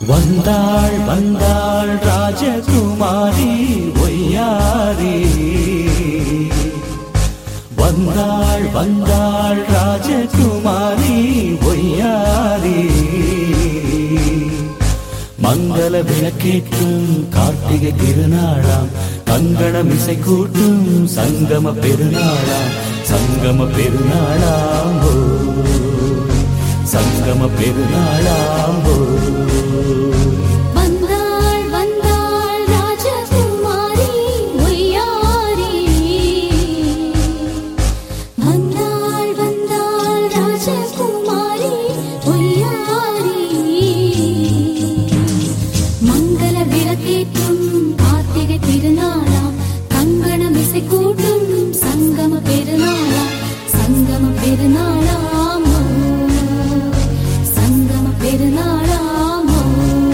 வந்தாள் வந்தாள் ராஜகுமாரி ஒய்யாரி வந்தாள் வந்தாள் ராஜகுமாரி ஒய்யாரி மங்கள விளக்கேற்றும் கார்த்திகை திருநாளாம் கங்கணம் இசை கூட்டும் சங்கம பெருநாளாம் சங்கம பெருநாளாம் ஓ சங்கம பெருநாளாம் ஓ வந்தாள் வந்தாள் ராஜகுமாரி ஒய்யாரி வந்தாள் வந்தாள் ராஜகுமாரி ஒய்யாரி மங்கள விளக்கேற்றும் கார்த்திகை திருநாளாம் கங்கணம் இசை கூட்டும் சங்கம பெருநாளாம் சங்கம பெருநாளாம் ஓ. சங்கம பெருநாளாம் ஓ.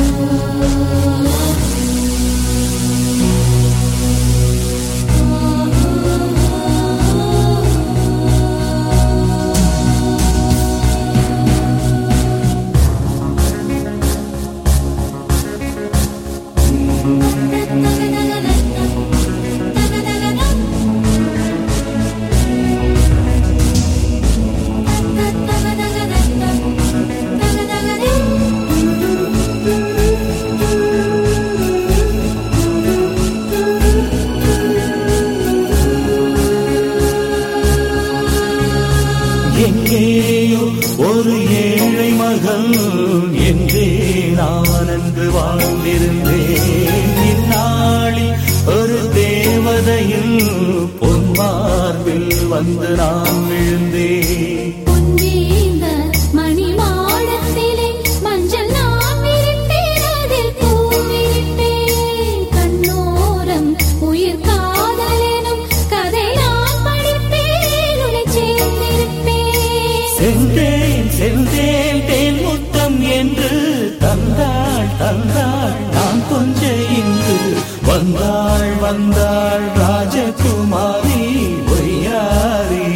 எங்கேயோ ஒரு ஏழை மகள் என்றே நான் அன்று வாழ்ந்திருந்தேன் இந்நாளில் ஒரு தேவதையில் பொன்மார்பில் வந்து நான் விழுந்தேன் பொன்வேந்த மணிமாடத்திலே மஞ்சள் நான் விரித்தேன், அதில் பூ விரிப்பேன். கண்ணோரம் உயிர் காதலெனும் கதை நான் படிப்பேன், உன்னைச் சேர்ந்திருப்பேன். சென்றேன் சென்றேன் தேன் முத்தம் என்று தந்தாள் தந்தாள் நான் கொஞ்ச இங்கு வந்தாள் வந்தாள் ராஜகுமாரி ஒய்யாரி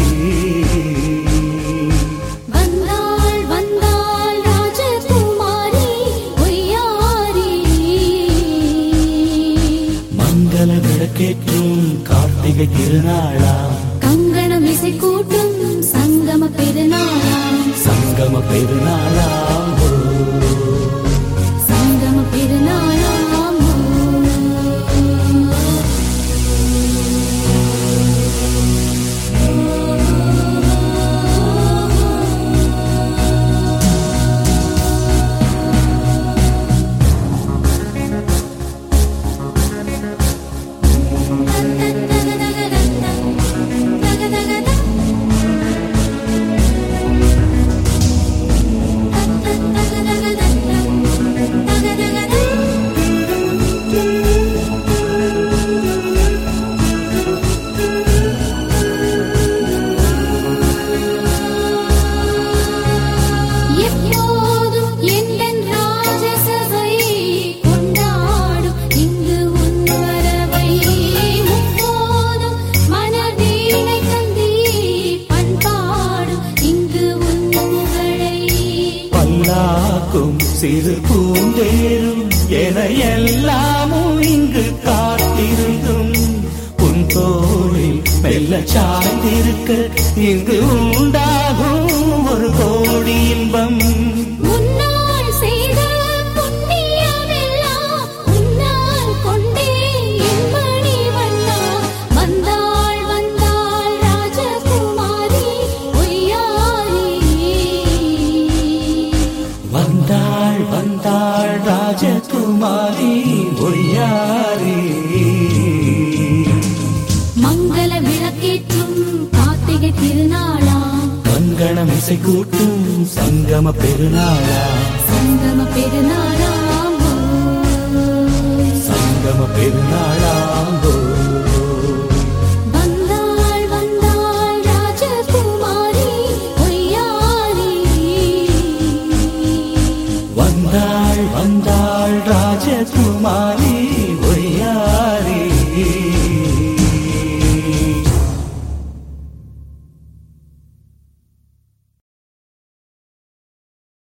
வந்தாள் வந்தாள் ராஜகுமாரி ஒய்யாரி மங்கள விளக்கேற்றும் கார்த்திகை திருநாளா கங்கணம் இசை கூட்டும் சங்கம பெருநாளாம் சங்கம பெருநாளா ஓ. சங்கம பெருநாளாம் ஓ. எப்போதும் எந்தன் ராஜசபை கொண்டாடும் இங்கு உன் வரவை முப்போதும் மனதீனை தந்தி பண்பாடும் இங்கு உன் புகழை பல்லாக்கும் சிறு பூந்தேரும் என எல்லாமும் இங்கு காத்திருந்தும் உன் தோளில் மெல்ல சாய்ந்திருக்க இங்கு உண்டாகும் ஒரு கோடி இன்பம் முன்னால் செய்த புண்ணியமெல்லாம் உன்னால் கொண்டேன் என் மணி வண்ணா வந்தாள் வந்தாள் ராஜகுமாரி ஒய்யாரி வந்தாள் வந்தாள் ராஜகுமாரி ஒய்யாரி மங்கள விளக்கேற்றும் கார்த்திகை திருநாளாம் கங்கணம் இசை கூட்டும் சங்கம பெருநாளா சங்கம பெருநாளாம் ஓ. சங்கம பெருநாளாம் ஓ. வந்தாள் வந்தாள் ராஜகுமாரி ஒய்யாரி வந்தாள் வந்தாள் ராஜகுமாரி